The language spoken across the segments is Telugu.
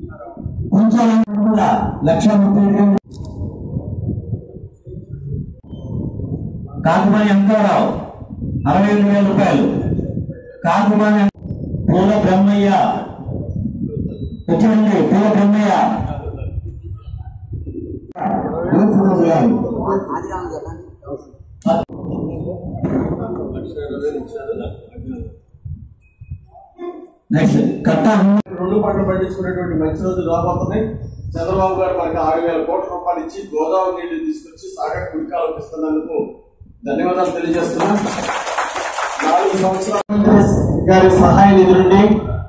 కొంచెం కూడా లక్ష ముప్పై రెండు కాకుమాని అంకారావు అరవై ఎనిమిది వేల రూపాయలు కాకుమాని పూల బ్రహ్మయ్య వచ్చింది పూల బ్రహ్మయ్య నూరు వేలు. నెక్స్ట్ కట్ట రెండు పంటలు పండించుకునేటువంటి మంచి రోజులు రాబోతున్నాయి చంద్రబాబు గారు మనకి ఆరు వేల కోట్ల రూపాయలు ఇచ్చి గోదావరి నీళ్లు తీసుకొచ్చి సాగర్ కుడికాలకు ఇస్తున్నందుకు ధన్యవాదాలు తెలియజేస్తున్నా నాలుగు సంవత్సరాల మంత్రి గారి సహాయ నిధి నుండి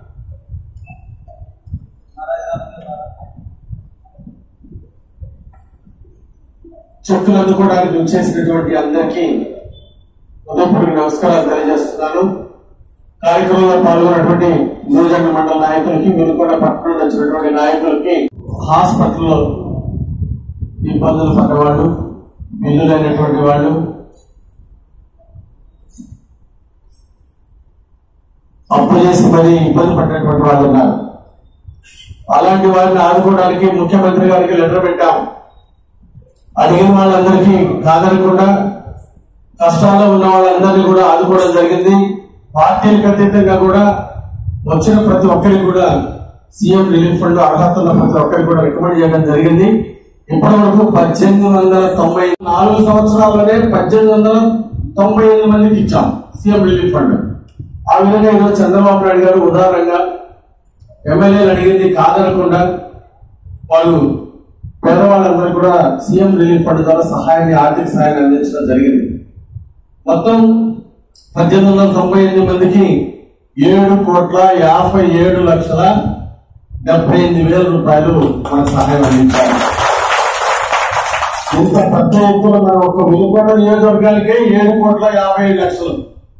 చెక్కులు అందుకోవడానికి వచ్చేసినటువంటి అందరికీ ఉదయపూర్వక నమస్కారాలు తెలియజేస్తున్నాను కార్యక్రమంలో పాల్గొన్నటువంటి నియోజక మండల నాయకులకి వినుకొండ పట్టణం నుంచి వచ్చినటువంటి నాయకులకి హాస్పిటల్లో ఇబ్బందులు పడ్డవాళ్ళు బిల్లు లేనటువంటి వాళ్ళు అప్పు చేసి మరి ఇబ్బంది పడినటువంటి వాళ్ళు ఉన్నారు అలాంటి వారిని ఆదుకోవడానికి ముఖ్యమంత్రి గారికి లెటర్ పెట్టాం అడిగిన వాళ్ళందరికీ కాదనకుండా కష్టాల్లో ఉన్న వాళ్ళందరినీ కూడా ఆదుకోవడం జరిగింది పార్టీలకు అతీతంగా కూడా వచ్చిన ప్రతి ఒక్కరికి కూడా సీఎం రిలీఫ్ ఫండ్ అర్హత ఉన్న ప్రతి ఒక్కరికి కూడా రికమెండ్ చేయడం జరిగింది ఇప్పటి వరకు పద్దెనిమిది వందల తొంభై నాలుగు సంవత్సరాల్లోనే పద్దెనిమిది వందల తొంభై ఎనిమిది మందికి ఇచ్చాం సీఎం రిలీఫ్ ఫండ్ ఆ విధంగా ఈరోజు చంద్రబాబు నాయుడు గారు ఉదారంగా ఎమ్మెల్యేలు అడిగింది కాదనకుండా వాళ్ళు పేదవాళ్ళందరూ కూడా సీఎం రిలీఫ్ ఫండ్ ద్వారా సహాయాన్ని ఆర్థిక సహాయాన్ని అందించడం జరిగింది మొత్తం పద్దెనిమిది వందల తొంభై ఎనిమిది మందికి ఏడు కోట్ల యాభై ఏడు లక్షల డెబ్బై ఎనిమిది వేల రూపాయలు మన సహాయం అందించారు ఇంత పెద్ద ఎత్తున మన ఒక విలుకొండ నియోజకవర్గానికే ఏడు కోట్ల యాభై ఏడు లక్షలు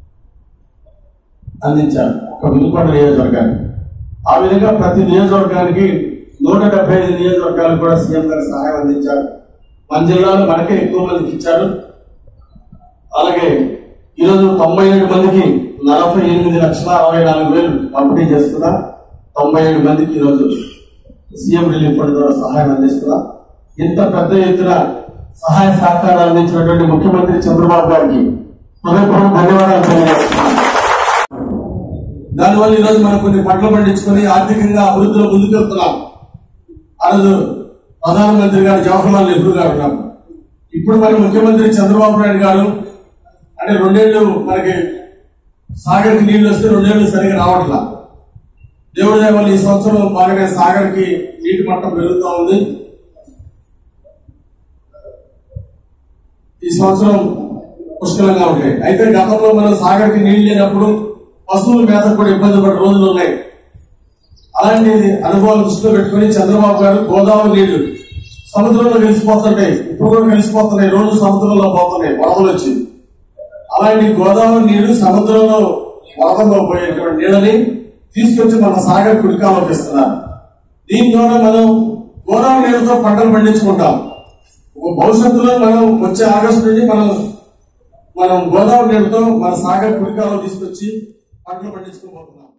అందించారు ఒక విలుకొండ నియోజకవర్గానికి ఆ విధంగా ప్రతి నియోజకవర్గానికి నూట డెబ్బై ఐదు నియోజకవర్గాలకు కూడా సీఎం గారు సహాయం అందించారు మన జిల్లాలో మనకే ఎక్కువ మందికి ఇచ్చారు అలాగే ఈరోజు తొంభై ఏడు మందికి నలభై ఎనిమిది లక్షల అరవై నాలుగు వేలు పంపిణీ చేస్తున్నా తొంభై ఏడు మందికి ఈరోజు సీఎం రిలీఫ్ ఫండ్ ద్వారా సహాయం అందిస్తున్నా ఇంత పెద్ద ఎత్తున సహాయ సహకారాలు అందించినటువంటి ముఖ్యమంత్రి చంద్రబాబు గారికి హృదయపూర్వక ధన్యవాదాలు తెలియజేస్తున్నాను దానివల్ల ఈరోజు మనం కొన్ని పంటలు పండించుకొని ఆర్థికంగా అభివృద్ధిలో ముందుకెళ్తున్నాం ఆ రోజు ప్రధానమంత్రి గారు జవహర్లాల్ నెహ్రూ గారు ఉన్నారు ఇప్పుడు మరి ముఖ్యమంత్రి చంద్రబాబు నాయుడు గారు అంటే రెండేళ్లు మనకి సాగర్కి నీళ్లు వస్తే రెండేళ్లు సరిగా రావట్లా దేవుడి దయ వల్ల ఈ సంవత్సరం బాగానే సాగర్కి నీటి మట్టం పెరుగుతూ ఉంది ఈ సంవత్సరం పుష్కలంగా ఉంటాయి అయితే గతంలో మనం సాగర్కి నీళ్లు లేనప్పుడు పశువుల మేత కూడా ఇబ్బంది పడే రోజులు ఉన్నాయి అలాంటి అనుభవాలు దృష్టిలో పెట్టుకుని చంద్రబాబు గారు గోదావరి నీళ్లు సముద్రంలో కలిసిపోతుంటాయి ఇప్పుడు కూడా కలిసిపోతున్నాయి రోజు సముద్రంలో పోతున్నాయి వరదలు వచ్చి అలాంటి గోదావరి నీళ్లు సముద్రంలో వరదల్లో పోయేటువంటి నీళ్ళని తీసుకొచ్చి మన సాగర్ కుడికాలోకి ఇస్తున్నారు దీని ద్వారా మనం గోదావరి నీళ్ళతో పంటలు పండించుకుంటాం ఒక భవిష్యత్తులో మనం వచ్చే ఆగస్టు నుండి మనం మనం గోదావరి నీళ్ళతో మన సాగర్ కుడికాలో తీసుకొచ్చి పంటలు పండించుకోబోతున్నాం